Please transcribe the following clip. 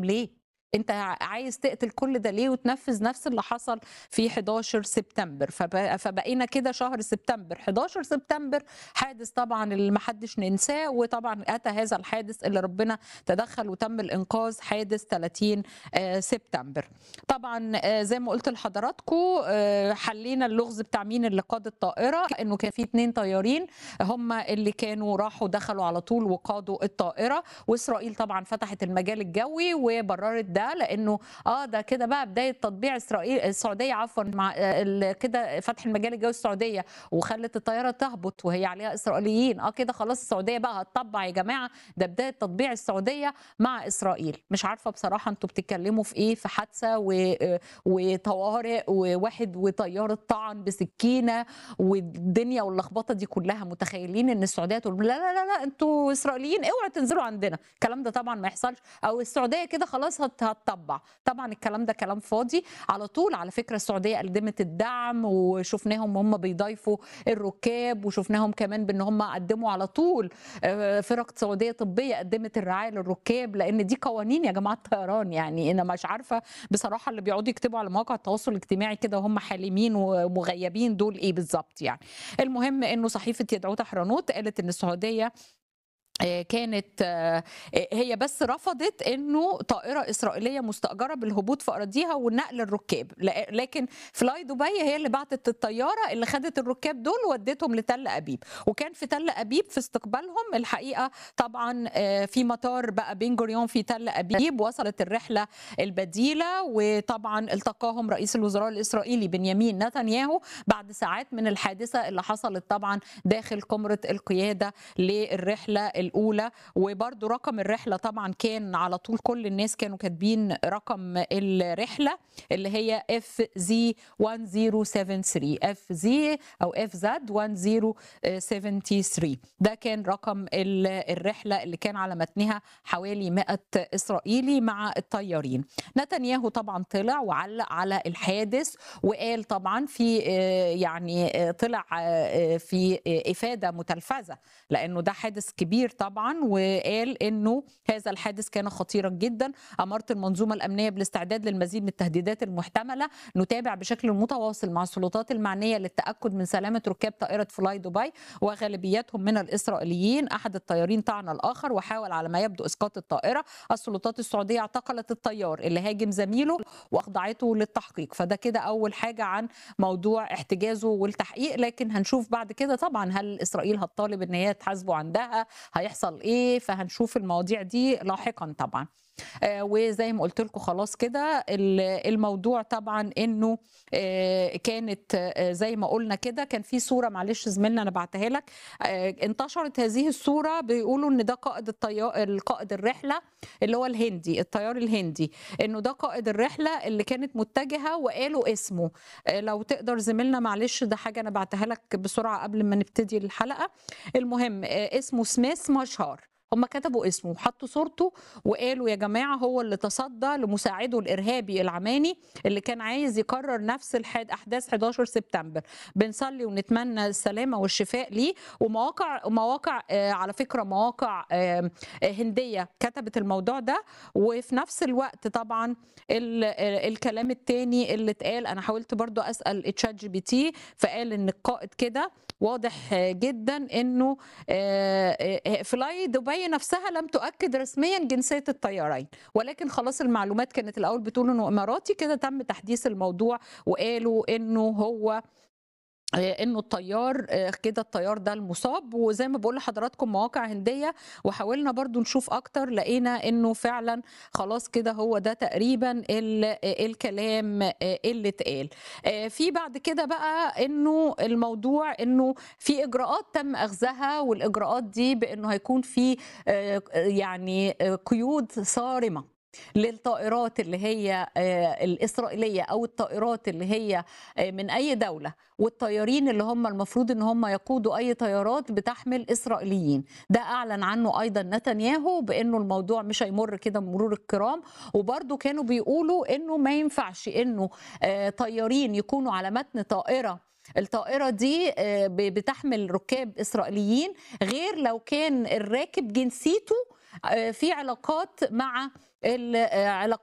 تقتلهم ليه انت عايز تقتل كل ده ليه وتنفذ نفس اللي حصل في 11 سبتمبر فب- فبقينا كده شهر سبتمبر 11 سبتمبر حادث طبعا اللي ما حدش ننساه وطبعا اتى هذا الحادث اللي ربنا تدخل وتم الانقاذ حادث 30 آه، سبتمبر طبعا آه، زي ما قلت لحضراتكم آه، حلينا اللغز بتاع مين اللي قاد الطائره انه كان في اتنين طيارين هم اللي كانوا راحوا دخلوا على طول وقادوا الطائره واسرائيل طبعا فتحت المجال الجوي وبررت ده لانه اه ده كده بقى بدايه تطبيع اسرائيل السعوديه عفوا مع آه، ال- كده فتح المجال الجوي السعوديه وخلت الطياره تهبط وهي عليها اسرائيليين اه كده خلاص السعوديه بقى هتطبع يا جماعه ده بدايه تطبيع السعوديه مع اسرائيل مش عارفه بصراحه انتوا بتتكلموا في ايه في حادثه و... آه، وطوارئ وواحد وطياره طعن بسكينه والدنيا واللخبطه دي كلها متخيلين ان السعوديه تقول لا لا لا لا انتوا اسرائيليين اوعوا تنزلوا عندنا الكلام ده طبعا ما يحصلش او السعوديه كده خلاص هت- هتطبع طبعا الكلام ده كلام فاضي على طول على فكره السعوديه قدمت الدعم وشفناهم هم بيضيفوا الركاب وشفناهم كمان بان هم قدموا على طول آه، فرق سعوديه طبيه قدمت الرعايه للركاب لان دي قوانين يا جماعه الطيران يعني انا مش عارفه بصراحه اللي بيقعدوا يكتبوا على مواقع التواصل الاجتماعي كده وهم حالمين ومغيبين دول ايه بالظبط يعني المهم انه صحيفه يدعو حرانوت قالت ان السعوديه آه، كانت آه، هي بس رفضت انه طائره اسرائيليه مستاجره بالهبوط في اراضيها ونقل الركاب لا- لكن فلاي دبي هي اللي بعتت الطياره اللي خدت الركاب دول وودتهم لتل ابيب وكان في تل ابيب في استقبالهم الحقيقه طبعا آه، في مطار بقى بن جوريون في تل ابيب وصلت الرحله البديله وطبعا التقاهم رئيس الوزراء الاسرائيلي بنيامين نتنياهو بعد ساعات من الحادثه اللي حصلت طبعا داخل قمره القياده للرحله الاولى وبرده رقم الرحله طبعا كان على طول كل الناس كانوا كاتبين رقم الرحله اللي هي اف زي 1073 اف زي او اف زد 1073 ده كان رقم ال- الرحله اللي كان على متنها حوالي 100 اسرائيلي مع الطيارين نتنياهو طبعا طلع وعلق على الحادث وقال طبعا في آه، يعني آه، طلع آه، في آه، افاده متلفزه لانه ده حادث كبير طبعا وقال انه هذا الحادث كان خطيرا جدا امرت المنظومه الامنيه بالاستعداد للمزيد من التهديدات المحتمله نتابع بشكل متواصل مع السلطات المعنيه للتاكد من سلامه ركاب طائره فلاي دبي وغالبيتهم من الاسرائيليين احد الطيارين طعن الاخر وحاول على ما يبدو اسقاط الطائره السلطات السعوديه اعتقلت الطيار اللي هاجم زميله واخضعته للتحقيق فده كده اول حاجه عن موضوع احتجازه والتحقيق لكن هنشوف بعد كده طبعا هل اسرائيل هتطالب ان هي تحاسبه عندها هيحصل ايه فهنشوف المواضيع دي لاحقا طبعا آه، وزي ما قلت لكم خلاص كده ال- الموضوع طبعا انه آه، كانت آه، زي ما قلنا كده كان في صوره معلش زميلنا انا بعتها لك آه، انتشرت هذه الصوره بيقولوا ان ده قائد الطيار القائد الرحله اللي هو الهندي الطيار الهندي انه ده قائد الرحله اللي كانت متجهه وقالوا اسمه آه، لو تقدر زميلنا معلش ده حاجه انا بعتها لك بسرعه قبل ما نبتدي الحلقه المهم آه، اسمه سميث مشهار هم كتبوا اسمه وحطوا صورته وقالوا يا جماعه هو اللي تصدى لمساعده الارهابي العماني اللي كان عايز يكرر نفس الحاد احداث 11 سبتمبر بنصلي ونتمنى السلامه والشفاء ليه ومواقع مواقع آه، على فكره مواقع آه، آه، هنديه كتبت الموضوع ده وفي نفس الوقت طبعا ال- ال- الكلام التاني اللي اتقال انا حاولت برضو اسال تشات جي بي تي فقال ان القائد كده واضح آه، جدا انه آه، آه، فلاي دبي نفسها لم تؤكد رسميا جنسيه الطيارين ولكن خلاص المعلومات كانت الاول بتقول انه اماراتي كده تم تحديث الموضوع وقالوا انه هو آه، انه الطيار آه، كده الطيار ده المصاب وزي ما بقول لحضراتكم مواقع هنديه وحاولنا برضو نشوف اكتر لقينا انه فعلا خلاص كده هو ده تقريبا ال- آه، الكلام آه، اللي اتقال آه، في بعد كده بقى انه الموضوع انه في اجراءات تم اخذها والاجراءات دي بانه هيكون في آه، يعني آه، قيود صارمه للطائرات اللي هي آه، الإسرائيلية أو الطائرات اللي هي آه، من أي دولة والطيارين اللي هم المفروض ان هم يقودوا اي طيارات بتحمل اسرائيليين ده اعلن عنه ايضا نتنياهو بانه الموضوع مش هيمر كده مرور الكرام وبرضه كانوا بيقولوا انه ما ينفعش انه آه، طيارين يكونوا على متن طائره الطائرة دي آه، ب- بتحمل ركاب إسرائيليين غير لو كان الراكب جنسيته آه، في علاقات مع العلاقات